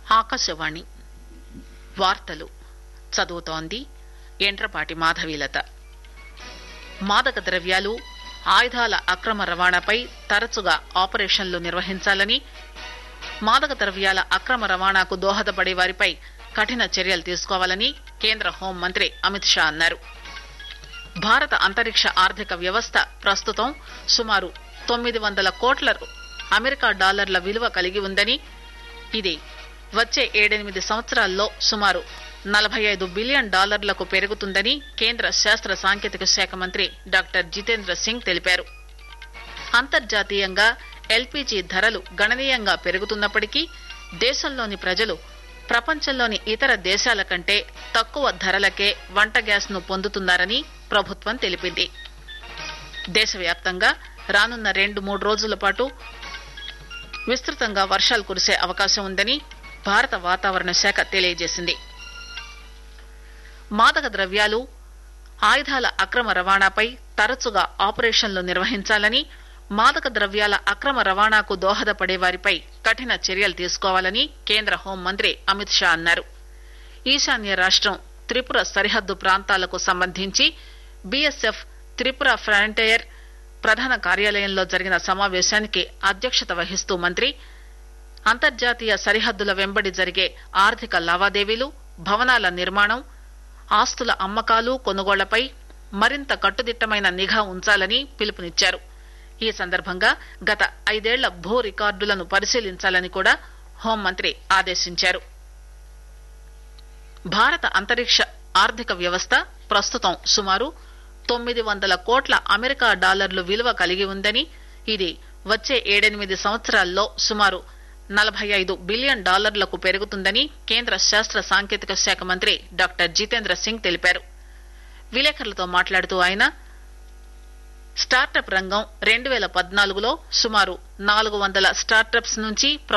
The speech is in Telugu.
ఆకాశవాణి వార్తలు చదువుతోంది ఎంట్రపాటి మాధవీలత మాదక ద్రవ్యాలు ఆయుధాల అక్రమ రవాణాపై తరచుగా ఆపరేషన్లు నిర్వహించాలని మాదక ద్రవ్యాల అక్రమ రవాణాకు దోహదపడే వారిపై కఠిన చర్యలు తీసుకోవాలని కేంద్ర హోంమంత్రి అమిత్ షా అన్నారు భారత అంతరిక్ష ఆర్థిక వ్యవస్థ ప్రస్తుతం సుమారు తొమ్మిది వందల కోట్ల అమెరికా డాలర్ల విలువ కలిగి ఉందని ఇది వచ్చే ఏడెనిమిది సంవత్సరాల్లో సుమారు నలభై ఐదు బిలియన్ డాలర్లకు పెరుగుతుందని కేంద్ర శాస్త్ర సాంకేతిక శాఖ మంత్రి డాక్టర్ జితేంద్ర సింగ్ తెలిపారు అంతర్జాతీయంగా ఎల్పీజీ ధరలు గణనీయంగా పెరుగుతున్నప్పటికీ దేశంలోని ప్రజలు ప్రపంచంలోని ఇతర దేశాల కంటే తక్కువ ధరలకే వంట గ్యాస్ ను పొందుతున్నారని ప్రభుత్వం తెలిపింది దేశవ్యాప్తంగా రానున్న రెండు మూడు రోజుల పాటు విస్తృతంగా వర్షాలు కురిసే అవకాశం ఉందని భారత వాతావరణ శాఖ తెలియజేసింది మాదక ద్రవ్యాలు ఆయుధాల అక్రమ రవాణాపై తరచుగా ఆపరేషన్లు నిర్వహించాలని మాదక ద్రవ్యాల అక్రమ రవాణాకు దోహదపడే వారిపై కఠిన చర్యలు తీసుకోవాలని కేంద్ర హోంమంత్రి అమిత్ షా అన్నారు ఈశాన్య రాష్టం త్రిపుర సరిహద్దు ప్రాంతాలకు సంబంధించి బీఎస్ఎఫ్ త్రిపుర ఫ్రంటైర్ ప్రధాన కార్యాలయంలో జరిగిన సమావేశానికి అధ్యక్షత వహిస్తూ మంత్రి అంతర్జాతీయ సరిహద్దుల వెంబడి జరిగే ఆర్థిక లావాదేవీలు భవనాల నిర్మాణం ఆస్తుల అమ్మకాలు కొనుగోళ్లపై మరింత కట్టుదిట్టమైన నిఘా ఉంచాలని పిలుపునిచ్చారు ఈ సందర్భంగా గత ఐదేళ్ల భూ రికార్డులను పరిశీలించాలని కూడా హోంమంత్రి ఆదేశించారు భారత అంతరిక్ష ఆర్థిక వ్యవస్థ ప్రస్తుతం సుమారు తొమ్మిది వందల కోట్ల అమెరికా డాలర్లు విలువ కలిగి ఉందని ఇది వచ్చే ఏడెనిమిది సంవత్సరాల్లో సుమారు నలభై ఐదు బిలియన్ డాలర్లకు పెరుగుతుందని కేంద్ర శాస్త్ర సాంకేతిక శాఖ మంత్రి డాక్టర్ జితేంద్ర సింగ్ తెలిపారు విలేకరులతో మాట్లాడుతూ ఆయన స్టార్టప్ రంగం రెండు పేల పద్నాలుగులో సుమారు నాలుగు వందల స్టార్టప్స్ నుంచి